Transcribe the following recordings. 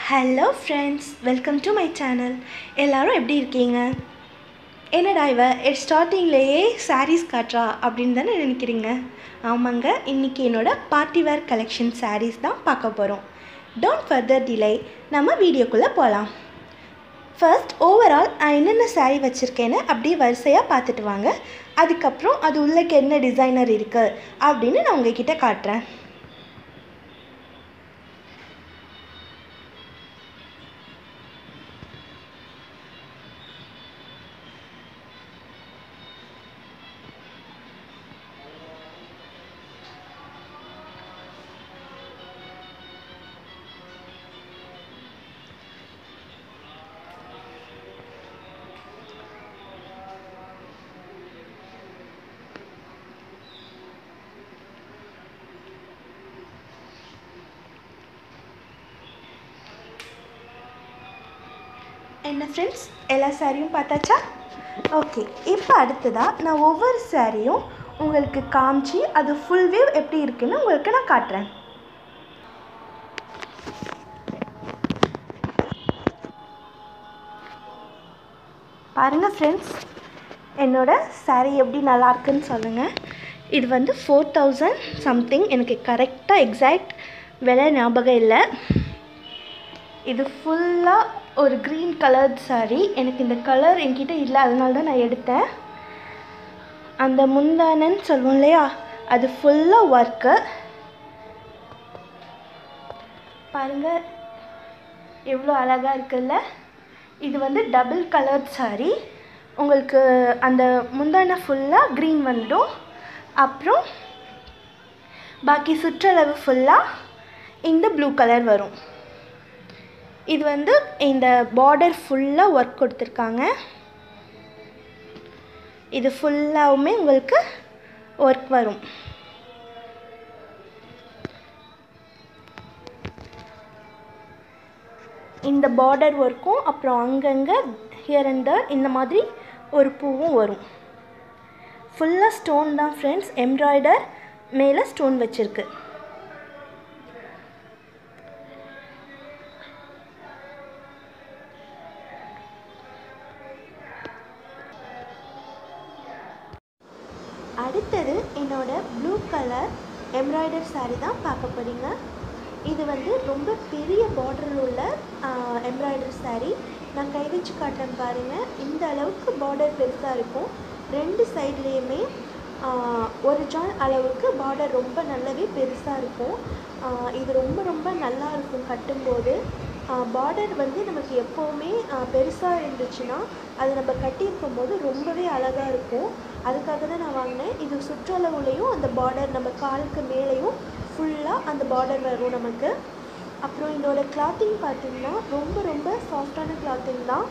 hello friends welcome to my channel எல்லாரும் எப்படி இருக்கீங்க என்னடா இவ ஸ்டார்டிங்லேயே சாரீஸ் காட்டுறா அப்படின்னு தானே நினைக்கிறீங்க ஆமாங்க இன்றைக்கி என்னோட பார்ட்டி வேர் கலெக்ஷன் சாரீஸ் தான் பார்க்க போகிறோம் டோன்ட் ஃபர்தர் டிலே நம்ம வீடியோக்குள்ளே போகலாம் ஃபர்ஸ்ட் ஓவரால் நான் என்னென்ன saree வச்சுருக்கேன்னு அப்படியே வரிசையாக பார்த்துட்டு வாங்க அதுக்கப்புறம் அது உள்ளக்கு என்ன டிசைனர் இருக்குது அப்படின்னு நான் உங்ககிட்ட காட்டுறேன் என்ன ஃப்ரெண்ட்ஸ் எல்லா சாரியும் பார்த்தாச்சா ஓகே இப்போ அடுத்ததாக நான் ஒவ்வொரு சாரியும் உங்களுக்கு காமிச்சு அது ஃபுல் வியூ எப்படி இருக்குன்னு உங்களுக்கு நான் காட்டுறேன் பாருங்கள் ஃப்ரெண்ட்ஸ் என்னோட saree எப்படி நல்லா இருக்குன்னு சொல்லுங்கள் இது வந்து ஃபோர் தௌசண்ட் சம்திங் எனக்கு கரெக்டாக எக்ஸாக்ட் விலை ஞாபகம் இல்லை இது ஃபுல்லாக ஒரு க்ரீன் கலர்ட் saree எனக்கு இந்த கலர் என்கிட்ட இல்லை அதனால தான் நான் எடுத்தேன் அந்த முந்தானன்னு சொல்லுவோம் இல்லையா அது ஃபுல்லாக ஒர்க்கு பாருங்கள் எவ்வளோ அழகாக இருக்குல்ல இது வந்து டபுள் கலர்ட் saree உங்களுக்கு அந்த முந்தானை ஃபுல்லாக க்ரீன் வந்துடும் அப்புறம் பாக்கி சுற்றளவு ஃபுல்லாக இந்த ப்ளூ கலர் வரும் இது வந்து இந்த பார்டர் ஃபுல்லாக ஒர்க் கொடுத்துருக்காங்க இது ஃபுல்லாகவுமே உங்களுக்கு ஒர்க் வரும் இந்த பார்டர் ஒர்க்கும் அப்புறம் அங்கங்கே ஹியர் அண்ட் தர் இந்த மாதிரி ஒரு பூவும் வரும் ஃபுல்லாக ஸ்டோன் தான் ஃப்ரெண்ட்ஸ் எம்ப்ராய்டர் மேலே ஸ்டோன் வச்சுருக்கு அடுத்தது என்னோட ப்ளூ கலர் எம்ப்ராய்டர் saree தான் பார்க்க போறீங்க இது வந்து ரொம்ப பெரிய பார்டர் உள்ள எம்ப்ராய்டர் saree நான் கை வச்சு காட்டுறேன் பாருங்கள் இந்த அளவுக்கு பார்டர் பெருசாக இருக்கும் ரெண்டு சைட்லேயுமே ஒரு ஜான் அளவுக்கு பார்டர் ரொம்ப நல்லாவே பெருசாக இருக்கும் ஆஹ் இது ரொம்ப ரொம்ப நல்லா இருக்கும் கட்டும்போது பார்டர் வந்து நமக்கு எப்போவுமே பெருசாக இருந்துச்சுன்னா அது நம்ம கட்டியிருக்கும் போது ரொம்பவே அழகாக இருக்கும் அதுக்காக தான் நான் வாங்கினேன் இது சுற்றளவுலேயும் அந்த பார்டர் நம்ம காலுக்கு மேலேயும் ஃபுல்லாக அந்த பார்டர் வரும் நமக்கு அப்புறம் இதோட கிளாத்திங் பார்த்திங்கன்னா ரொம்ப ரொம்ப சாஃப்டான கிளாத்திங் தான்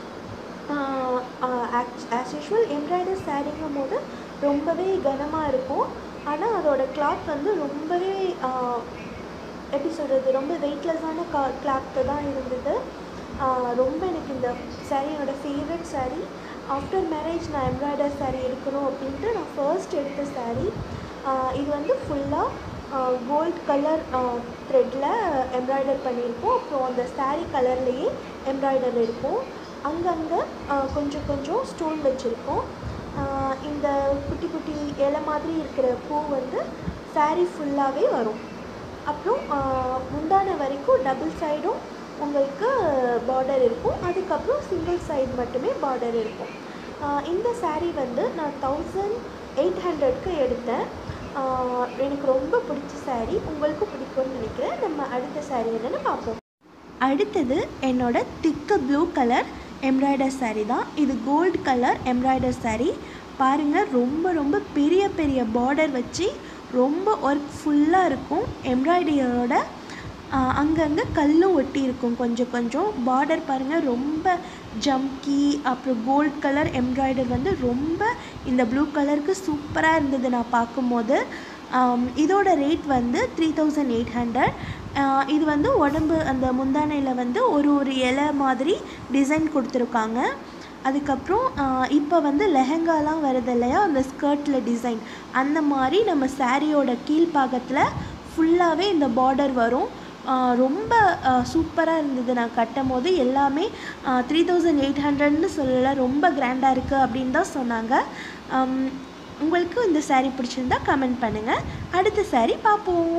ஆஸ் யூஷுவல் எம்ப்ராய்டர் சாரீங்கும் போது ரொம்பவே கனமாக இருக்கும் ஆனால் அதோட கிளாத் வந்து ரொம்பவே ஆஹ், எப்படி சொல்கிறது ரொம்ப வெயிட்லெஸ்ஸான கா கிளாத்து தான் இருந்தது ஆஹ், ரொம்ப எனக்கு இந்த சாரியோட ஃபேவரட் saree ஆஃப்டர் மேரேஜ் நான் எம்ப்ராய்டர் saree எடுக்கணும் அப்படின்ட்டு நான் ஃபர்ஸ்ட் எடுத்த saree ஆஹ், இது வந்து ஃபுல்லாக கோல்ட் கலர் த்ரெட்டில் எம்ப்ராய்டர் பண்ணியிருக்கோம் அப்புறம் அந்த saree கலர்லேயே எம்ப்ராய்டர் இருக்கும் அங்கங்கே கொஞ்சம் கொஞ்சம் ஸ்டோன் வச்சுருக்கோம் ஆஹ் இந்த குட்டி குட்டி இலை மாதிரி இருக்கிற பூ வந்து saree ஃபுல்லாகவே வரும் அப்புறம் ஆஹ் முந்தான வரைக்கும் டபுள் சைடும் உங்களுக்கு பார்டர் இருக்கும் அதுக்கப்புறம் சிங்கிள் சைடு மட்டுமே பார்டர் இருக்கும் ஆஹ் இந்த saree வந்து நான் தௌசண்ட் எயிட் ஹண்ட்ரட்க்கு எடுத்தேன் ஆஹ் எனக்கு ரொம்ப பிடிச்ச saree உங்களுக்கும் பிடிக்கும்னு நினைக்கிறேன் நம்ம அடுத்த saree என்னென்னு பார்ப்போம் அடுத்தது என்னோட திக்கு ப்ளூ கலர் எம்ப்ராய்டர் saree தான் இது கோல்டு கலர் எம்ப்ராய்டர் saree பாருங்கள் ரொம்ப ரொம்ப பெரிய பெரிய பார்டர் வச்சு ரொம்ப ஒர்க் ஃபுல்லாக இருக்கும் எம்ப்ராய்டரியோட அங்கங்கே கல்லும் ஒட்டி இருக்கும் கொஞ்சம் கொஞ்சம் பார்டர் பாருங்கள் ரொம்ப ஜம்கி அப்புறம் கோல்ட் கலர் எம்ப்ராய்டர் வந்து ரொம்ப இந்த ப்ளூ கலருக்கு சூப்பராக இருந்தது நான் பார்க்கும்போது ஆம், இதோட ரேட் வந்து த்ரீ தௌசண்ட் எயிட் ஹண்ட்ரட் இது வந்து உடம்பு அந்த முந்தானையில் வந்து ஒரு ஒரு இலை மாதிரி டிசைன் கொடுத்துருக்காங்க அதுக்கப்புறம் இப்போ வந்து லெஹெங்காலாம் வருது இல்லையா அந்த ஸ்கர்ட்டில் டிசைன் அந்த மாதிரி நம்ம சாரியோட கீழ்ப்பாகத்தில் ஃபுல்லாகவே இந்த பார்டர் வரும் ரொம்ப சூப்பராக இருந்தது நான் கட்டும் போது எல்லாமே த்ரீ தௌசண்ட் எயிட் ஹண்ட்ரட்னு சொல்லலை ரொம்ப கிராண்டாக இருக்குது அப்படின்னு தான் சொன்னாங்க ஆம், உங்களுக்கு இந்த saree பிடிச்சிருந்தா கமெண்ட் பண்ணுங்கள் அடுத்த saree பார்ப்போம்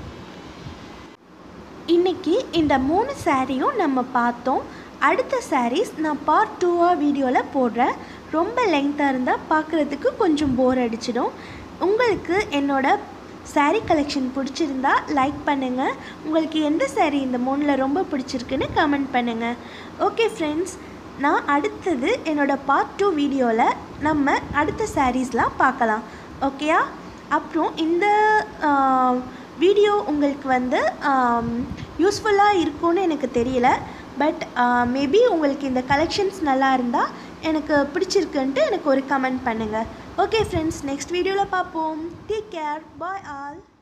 இன்னைக்கு இந்த மூணு சாரியும் நம்ம பார்த்தோம் அடுத்த sarees நான் பார்ட் டூவாக வீடியோவில் போடுறேன் ரொம்ப லெங்க்த்தாக இருந்தால் பார்க்குறதுக்கு கொஞ்சம் போர் அடிச்சிடும் உங்களுக்கு என்னோட saree கலெக்ஷன் பிடிச்சிருந்தா லைக் பண்ணுங்கள் உங்களுக்கு எந்த saree இந்த மூணில் ரொம்ப பிடிச்சிருக்குன்னு கமெண்ட் பண்ணுங்கள் ஓகே ஃப்ரெண்ட்ஸ் நான் அடுத்தது என்னோட பார்ட் டூ வீடியோவில் நம்ம அடுத்த சாரீஸ்லாம் பார்க்கலாம் ஓகேயா அப்புறம் இந்த வீடியோ உங்களுக்கு வந்து யூஸ்ஃபுல்லாக இருக்கும்னு எனக்கு தெரியல பட் மேபி உங்களுக்கு இந்த கலெக்ஷன்ஸ் நல்லா இருந்தால் எனக்கு பிடிச்சிருக்குன்ட்டு எனக்கு ஒரு கமெண்ட் பண்ணுங்கள் ஓகே ஃப்ரெண்ட்ஸ் நெக்ஸ்ட் வீடியோவில் பார்ப்போம் டேக் கேர் பாய் ஆல்